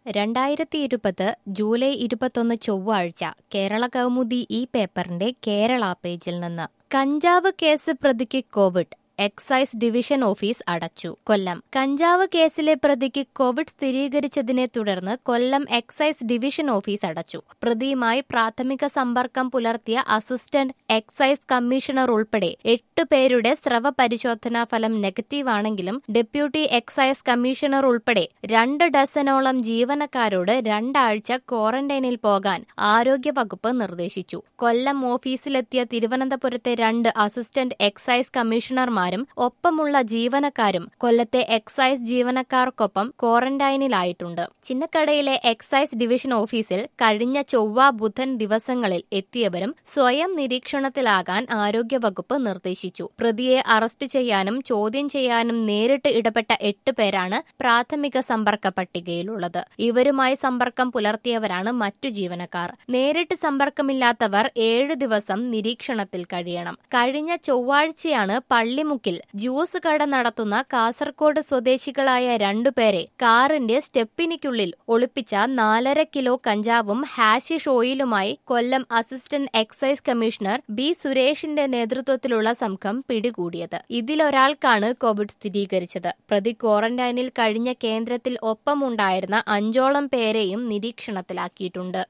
രണ്ടായിരത്തി ഇരുപത് ജൂലൈ ഇരുപത്തൊന്ന് ചൊവ്വാഴ്ച കേരള കൗമുദി ഈ പേപ്പറിന്റെ കേരള പേജിൽ നിന്ന് കഞ്ചാവ് കേസ് പ്രതിക്ക് കോവിഡ് എക്സൈസ് ഡിവിഷൻ ഓഫീസ് അടച്ചു കൊല്ലം കഞ്ചാവ് കേസിലെ പ്രതിക്ക് കോവിഡ് സ്ഥിരീകരിച്ചതിനെ തുടർന്ന് കൊല്ലം എക്സൈസ് ഡിവിഷൻ ഓഫീസ് അടച്ചു പ്രതിയുമായി പ്രാഥമിക സമ്പർക്കം പുലർത്തിയ അസിസ്റ്റന്റ് എക്സൈസ് കമ്മീഷണർ ഉൾപ്പെടെ എട്ട് പേരുടെ സ്രവ പരിശോധനാ ഫലം നെഗറ്റീവ് ആണെങ്കിലും ഡെപ്യൂട്ടി എക്സൈസ് കമ്മീഷണർ ഉൾപ്പെടെ രണ്ട് ഡസനോളം ജീവനക്കാരോട് രണ്ടാഴ്ച ക്വാറന്റൈനിൽ പോകാൻ ആരോഗ്യവകുപ്പ് നിർദ്ദേശിച്ചു കൊല്ലം ഓഫീസിലെത്തിയ തിരുവനന്തപുരത്തെ രണ്ട് അസിസ്റ്റന്റ് എക്സൈസ് കമ്മീഷണർമാരും ഒപ്പമുള്ള ജീവനക്കാരും കൊല്ലത്തെ എക്സൈസ് ജീവനക്കാർക്കൊപ്പം ക്വാറന്റൈനിലായിട്ടുണ്ട് ചിന്നക്കടയിലെ എക്സൈസ് ഡിവിഷൻ ഓഫീസിൽ കഴിഞ്ഞ ചൊവ്വ ബുധൻ ദിവസങ്ങളിൽ എത്തിയവരും സ്വയം നിരീക്ഷണത്തിലാകാൻ ആരോഗ്യവകുപ്പ് നിർദ്ദേശിച്ചു പ്രതിയെ അറസ്റ്റ് ചെയ്യാനും ചോദ്യം ചെയ്യാനും നേരിട്ട് ഇടപെട്ട എട്ട് പേരാണ് പ്രാഥമിക സമ്പർക്ക പട്ടികയിലുള്ളത് ഇവരുമായി സമ്പർക്കം പുലർത്തിയവരാണ് മറ്റു ജീവനക്കാർ നേരിട്ട് സമ്പർക്കമില്ലാത്തവർ ഏഴ് ദിവസം നിരീക്ഷണത്തിൽ കഴിയണം കഴിഞ്ഞ ചൊവ്വാഴ്ചയാണ് പള്ളിമുക്കിൽ ജ്യൂസ് കട നടത്തുന്ന കാസർകോട് സ്വദേശികളായ രണ്ടുപേരെ കാറിന്റെ സ്റ്റെപ്പിനിക്കുള്ളിൽ ഒളിപ്പിച്ച നാലര കിലോ കഞ്ചാവും ഹാഷിഷ് ഓയിലുമായി Kollam assistant excise commissioner B സുരേഷിന്റെ നേതൃത്വത്തിലുള്ള സംഘം പിടികൂടിയത് ഇതിലൊരാൾക്കാണ് കോവിഡ് സ്ഥിരീകരിച്ചത് പ്രതി ക്വാറന്റൈനിൽ കഴിഞ്ഞ കേന്ദ്രത്തിൽ ഒപ്പമുണ്ടായിരുന്ന അഞ്ചോളം പേരെയും നിരീക്ഷണത്തിലാക്കിയിട്ടുണ്ട്